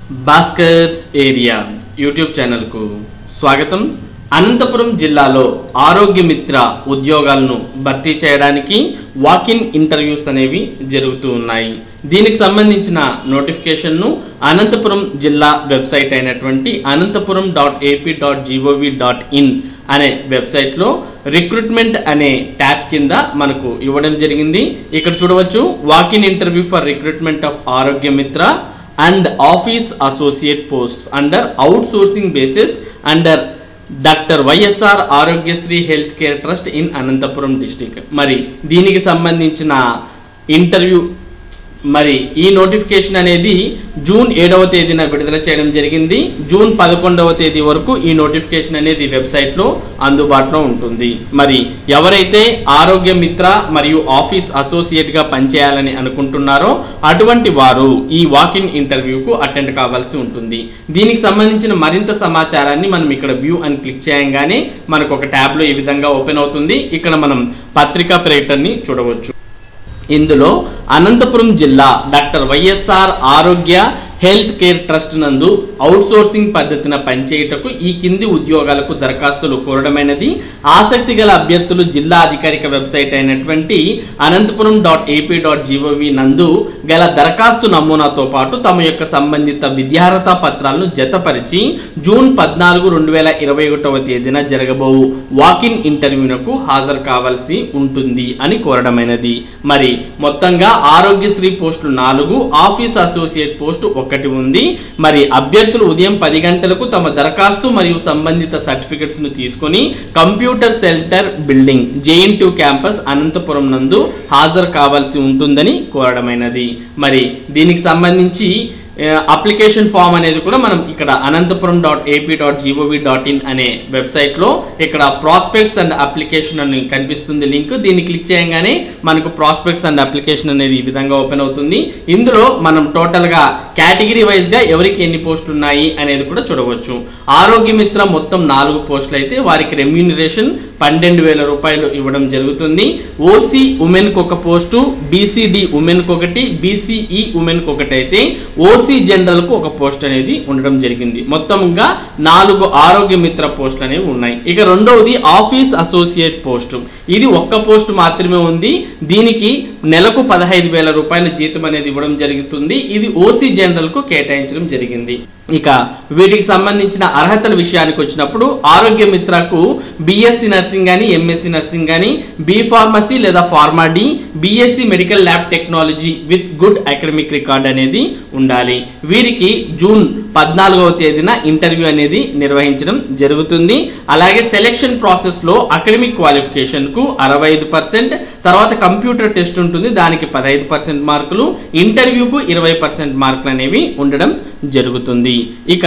Bhaskar's area YouTube ఛానల్కు స్వాగతం అనంతపురం జిల్లాలో ఆరోగ్య మిత్ర ఉద్యోగాలను భర్తీ చేయడానికి వాకిన్ ఇంటర్వ్యూస్ అనేవి జరుగుతూ ఉన్నాయి దీనికి సంబంధించిన నోటిఫికేషన్ను అనంతపురం జిల్లా వెబ్సైట్ అయినటువంటి Anantapuram dot AP dot gov dot in అనే వెబ్సైట్లో రిక్రూట్మెంట్ అనే ట్యాబ్ కింద మనకు ఇవ్వడం జరిగింది ఇక్కడ చూడవచ్చు walk in interview for recruitment of Arogya Mitra and office associate posts under outsourcing basis under doctor YSR Aarogyasri health care trust in Anantapuram district మరి దీనికి సంబంధించిన ఇంటర్వ్యూ మరి ఈ నోటిఫికేషన్ అనేది జూన్ ఏడవ తేదీన విడుదల చేయడం జరిగింది జూన్ పదకొండవ తేదీ వరకు ఈ నోటిఫికేషన్ అనేది వెబ్సైట్లో అందుబాటులో ఉంటుంది మరి ఎవరైతే ఆరోగ్య మిత్ర మరియు ఆఫీస్ అసోసియేట్గా పనిచేయాలని అనుకుంటున్నారో అటువంటి వారు ఈ వాకిన్ ఇంటర్వ్యూకు అటెండ్ కావాల్సి ఉంటుంది దీనికి సంబంధించిన మరింత సమాచారాన్ని మనం ఇక్కడ వ్యూ అని క్లిక్ చేయంగానే మనకు ఒక ట్యాబ్లో ఈ విధంగా ఓపెన్ అవుతుంది ఇక్కడ మనం పత్రికా ప్రకటనని చూడవచ్చు ఇందులో అనంతపురం జిల్లా doctor YSR Arogya health care trust నందు అవుట్సోర్సింగ్ పద్ధతిన పనిచేయుటకు ఈ కింది ఉద్యోగాలకు దరఖాస్తులు కోరడమైనది ఆసక్తి గల అభ్యర్థులు జిల్లా అధికారిక వెబ్సైట్ అయినటువంటి Anantapuram dot AP dot gov నందు గల దరఖాస్తు నమూనాతో పాటు తమ యొక్క సంబంధిత విద్యార్హత పత్రాలను జతపరిచి జూన్ పద్నాలుగు రెండు వేల ఇరవై ఒకటవ తేదీన జరగబోవు వాకిన్ ఇంటర్వ్యూనకు హాజరు కావాల్సి ఉంటుంది అని కోరడమైనది మరి మొత్తంగా ఆరోగ్యశ్రీ పోస్టులు నాలుగు ఆఫీస్ అసోసియేట్ పోస్టు ఒకటి ఉంది మరి అభ్యర్థులు ఉదయం పది గంటలకు తమ దరఖాస్తు మరియు సంబంధిత సర్టిఫికెట్స్ ను తీసుకొని computer centre building JNTU campus Anantapuram నందు హాజరు కావాల్సి ఉంటుందని కోరడమైనది మరి దీనికి సంబంధించి అప్లికేషన్ ఫామ్ అనేది కూడా మనం ఇక్కడ Anantapuram dot AP dot gov dot in అనే వెబ్సైట్లో ఇక్కడ ప్రాస్పెక్ట్స్ అండ్ అప్లికేషన్ అని కనిపిస్తుంది లింక్ దీన్ని క్లిక్ చేయగానే మనకు ప్రాస్పెక్ట్స్ అండ్ అప్లికేషన్ అనేది ఈ విధంగా ఓపెన్ అవుతుంది ఇందులో మనం టోటల్గా కేటగిరీ వైజ్గా ఎవరికి ఎన్ని పోస్టులు ఉన్నాయి అనేది కూడా చూడవచ్చు ఆరోగ్య మిత్ర మొత్తం నాలుగు పోస్టులు అయితే వారికి రెమ్యూనరేషన్ పన్నెండు వేల రూపాయలు ఇవ్వడం జరుగుతుంది ఓసీ ఉమెన్కి ఒక పోస్టు బీసీడి ఉమెన్కి ఒకటి బీసీఈ ఉమెన్కి ఒకటి అయితే ఓసీ జనరల్కు ఒక పోస్ట్ అనేది ఉండడం జరిగింది మొత్తంగా నాలుగు ఆరోగ్య మిత్ర పోస్టులు అనేవి ఉన్నాయి ఇక రెండవది ఆఫీస్ అసోసియేట్ పోస్టు ఇది ఒక్క పోస్ట్ మాత్రమే ఉంది దీనికి నెలకు పదహైదు వేల రూపాయల జీతం అనేది ఇవ్వడం జరుగుతుంది ఇది ఓసీ జనరల్కు కేటాయించడం జరిగింది ఇక వీటికి సంబంధించిన అర్హతల విషయానికి వచ్చినప్పుడు ఆరోగ్య మిత్రకు బీఎస్సీ నర్సింగ్ కానీ ఎంఎస్సీ నర్సింగ్ కానీ బీ ఫార్మసీ లేదా pharma D BSc medical lab technology with good academic record అనేది ఉండాలి వీరికి జూన్ పద్నాలుగవ తేదీన ఇంటర్వ్యూ అనేది నిర్వహించడం జరుగుతుంది అలాగే సెలెక్షన్ ప్రాసెస్లో అకాడమిక్ క్వాలిఫికేషన్కు అరవై ఐదు పర్సెంట్ తర్వాత కంప్యూటర్ టెస్ట్ ఉంటుంది దానికి పదహైదు పర్సెంట్ మార్కులు ఇంటర్వ్యూకు ఇరవై పర్సెంట్ మార్కులు అనేవి ఉండడం జరుగుతుంది ఇక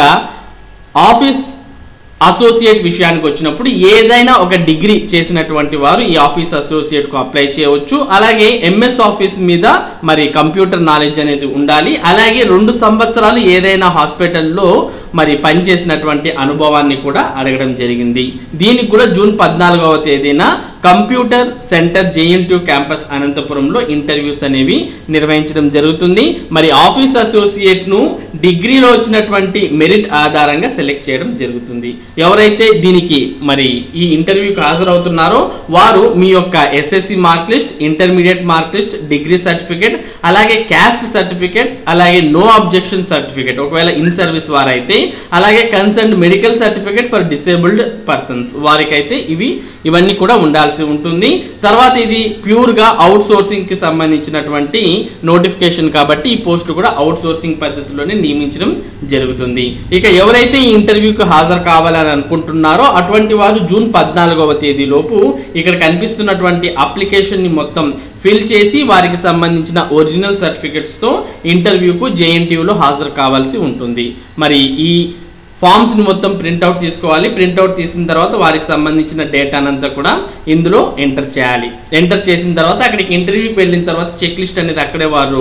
ఆఫీస్ అసోసియేట్ విషయానికి వచ్చినప్పుడు ఏదైనా ఒక డిగ్రీ చేసినటువంటి వారు ఈ ఆఫీస్ అసోసియేట్కు అప్లై చేయవచ్చు అలాగే ఎంఎస్ ఆఫీస్ మీద మరి కంప్యూటర్ నాలెడ్జ్ అనేది ఉండాలి అలాగే రెండు సంవత్సరాలు ఏదైనా హాస్పిటల్లో మరి పనిచేసినటువంటి అనుభవాన్ని కూడా అడగడం జరిగింది దీనికి కూడా జూన్ పద్నాలుగవ తేదీన కంప్యూటర్ సెంటర్ జేఎన్టీ క్యాంపస్ అనంతపురంలో ఇంటర్వ్యూస్ అనేవి నిర్వహించడం జరుగుతుంది మరి ఆఫీస్ అసోసియేట్ను డిగ్రీలో వచ్చినటువంటి మెరిట్ ఆధారంగా సెలెక్ట్ చేయడం జరుగుతుంది ఎవరైతే దీనికి మరి ఈ ఇంటర్వ్యూకి హాజరవుతున్నారో వారు మీ యొక్క SSC mark list intermediate mark list degree certificate అలాగే క్యాస్ట్ సర్టిఫికేట్ అలాగే నో అబ్జెక్షన్ సర్టిఫికేట్ ఒకవేళ ఇన్ సర్వీస్ వారైతే అలాగే concern medical certificate for disabled persons వారికైతే ఇవి ఇవన్నీ కూడా ఉండాల్సి ఉంటుంది తర్వాత ఇది ప్యూర్గా అవుట్ సోర్సింగ్కి సంబంధించినటువంటి నోటిఫికేషన్ కాబట్టి ఈ పోస్ట్ కూడా అవుట్ సోర్సింగ్ పద్ధతిలోనే నియమించడం జరుగుతుంది ఇక ఎవరైతే ఈ ఇంటర్వ్యూకి హాజరు కావాలని అనుకుంటున్నారో అటువంటి వారు జూన్ పద్నాలుగవ తేదీలోపు ఇక్కడ కనిపిస్తున్నటువంటి అప్లికేషన్ని మొత్తం ఫిల్ చేసి వారికి సంబంధించిన ఒరిజినల్ సర్టిఫికెట్స్తో ఇంటర్వ్యూకు జేఎన్టీయూలో హాజరు కావాల్సి ఉంటుంది మరి ఈ ఫామ్స్ని మొత్తం ప్రింట్అవుట్ తీసుకోవాలి ప్రింట్అవుట్ తీసిన తర్వాత వారికి సంబంధించిన డేటానంతా కూడా ఇందులో ఎంటర్ చేయాలి ఎంటర్ చేసిన తర్వాత అక్కడికి ఇంటర్వ్యూకి వెళ్ళిన తర్వాత చెక్ లిస్ట్ అనేది అక్కడే వారు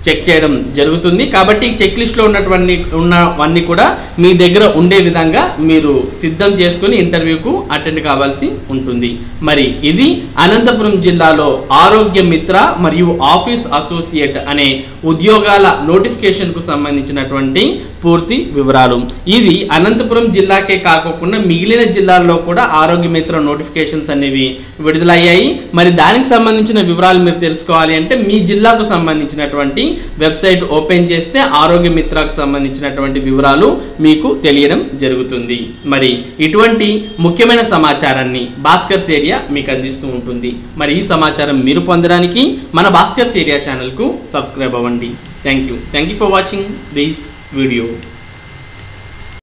చెక్ చేయడం జరుగుతుంది కాబట్టి చెక్ లిస్ట్లో ఉన్నటువంటి ఉన్నవన్నీ కూడా మీ దగ్గర ఉండే విధంగా మీరు సిద్ధం చేసుకుని ఇంటర్వ్యూకు అటెండ్ కావాల్సి ఉంటుంది మరి ఇది అనంతపురం జిల్లాలో ఆరోగ్య మిత్ర మరియు ఆఫీస్ అసోసియేట్ అనే ఉద్యోగాల నోటిఫికేషన్కు సంబంధించినటువంటి పూర్తి వివరాలు ఇది అనంతపురం జిల్లాకే కాకుండా మిగిలిన జిల్లాల్లో కూడా ఆరోగ్య మిత్ర నోటిఫికేషన్స్ అనేవి విడుదలయ్యాయి మరి దానికి సంబంధించిన వివరాలు మీరు తెలుసుకోవాలి అంటే మీ జిల్లాకు సంబంధించినటువంటి వెబ్సైట్ ఓపెన్ చేస్తే ఆరోగ్య మిత్రకు సంబంధించినటువంటి వివరాలు మీకు తెలియడం జరుగుతుంది మరి ఇటువంటి ముఖ్యమైన సమాచారాన్ని భాస్కర్స్ ఏరియా మీకు అందిస్తూ ఉంటుంది మరి ఈ సమాచారం మీరు పొందడానికి మన భాస్కర్స్ ఏరియా ఛానల్కు సబ్స్క్రైబ్ అవ్వండి thank you thank you for watching this video